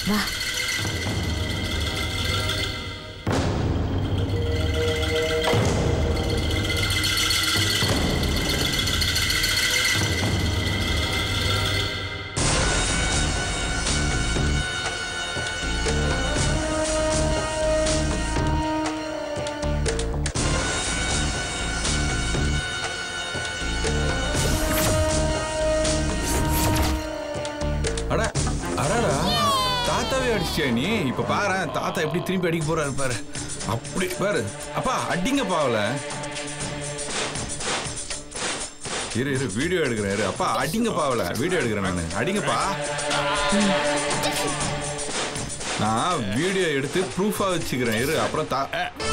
வா அட அடடா தாத்தாவே அடிச்சியா நீ இப்ப பாரு தாத்தா எப்படி திருப்பி அடிக்க போறாரு பாரு அப்படி பாரு அப்பா அடிங்கப்பா அவளை இரு இரு வீடியோ எடுக்கிறேன் இரு அப்பா அடிங்கப்பா அவளை வீடியோ எடுக்கிறேன் நான் அடிங்கப்பா நான் வீடியோ எடுத்து ப்ரூஃபா வச்சுக்கிறேன் இரு அப்புறம் தா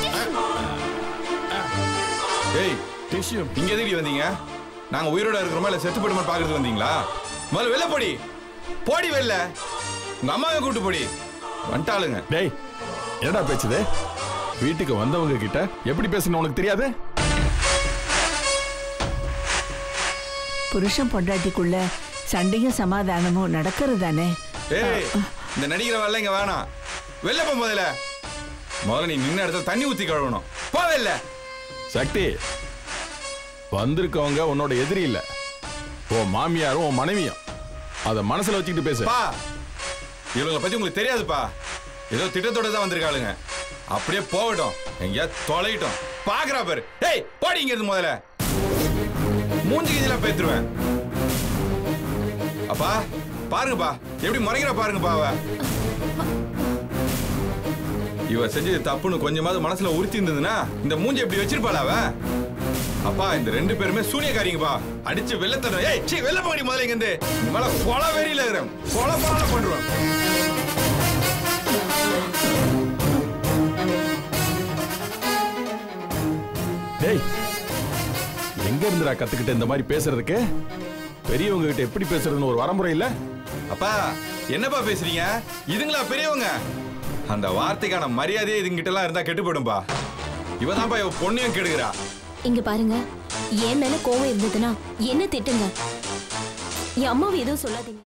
ஏய் டிஷ்யூ இங்க எதுக்கு வந்தீங்க நாங்க உயிரோட இருக்கிறோமா இல்ல செத்து போயிடுமா பாக்குறது வந்தீங்களா முதல்ல வெளில போடி போடி வெளில உங்க அம்மாவை கூட்டு போடி வந்துட்டாளுங்க டேய் என்னடா பேச்சுது வீட்டுக்கு வந்தவங்க கிட்ட எப்படி பேசணும் உனக்கு தெரியாது புருஷன் பொண்டாட்டிக்குள்ள சண்டையும் சமாதானமும் நடக்கிறது தானே ஏய் இந்த நடிக்கிற வேலை இங்க வேணாம் வெளில போ முதல்ல முதல்ல நீ நின்ன இடத்துல தண்ணி ஊத்தி கழுவணும் போ வெளில சக்தி வந்திருக்கவங்க உன்னோட எதிரி இல்ல உன் மாமியாரும் உன் மனைவியும் அத மனசுல வச்சுக்கிட்டு பேசு பா இவங்களை பத்தி உங்களுக்கு தெரியாதுப்பா ஏதோ திட்டத்தோட தான் வந்திருக்காளுங்க அப்படியே போகட்டும் எங்கேயா தொலையிட்டோம் பாக்குறா பாரு ஏய் போடி இங்க இருந்து முதல்ல மூஞ்சி கீதிலாம் பேத்துருவேன் அப்பா பாருங்கப்பா எப்படி முறைக்கிறா பாருங்கப்பா அவ இவ செஞ்சது தப்புன்னு கொஞ்சமாவது மனசுல உறுத்தி இருந்ததுன்னா இந்த மூஞ்சி எப்படி வச்சிருப்பாளா அவ அப்பா இந்த ரெண்டு பேருமே சூனியக்காரிங்கப்பா அடிச்சு வெள்ள தர ஏய் சீ வெள்ள போடி முதல்ல இங்க இருந்து இந்த மேல கொலை வெறியில இருக்கிறேன் கொலை பால பண்றோம் டேய் எங்க இருந்துடா கத்துக்கிட்ட இந்த மாதிரி பேசுறதுக்கு பெரியவங்க கிட்ட எப்படி பேசுறதுன்னு ஒரு வரமுறை இல்ல அப்பா என்னப்பா பேசுறீங்க இதுங்களா பெரியவங்க அந்த வார்த்தைக்கான மரியாதையே இதுங்கிட்ட எல்லாம் இருந்தா கெட்டு போயிடும்பா இவதான்ப்பா இவ பொண்ணையும் கெடுக்கிறா இங்க பாருங்க என் மேல கோவம் இருந்ததுன்னா என்ன திட்டுங்க என் அம்மாவை எதுவும் சொல்லாதீங்க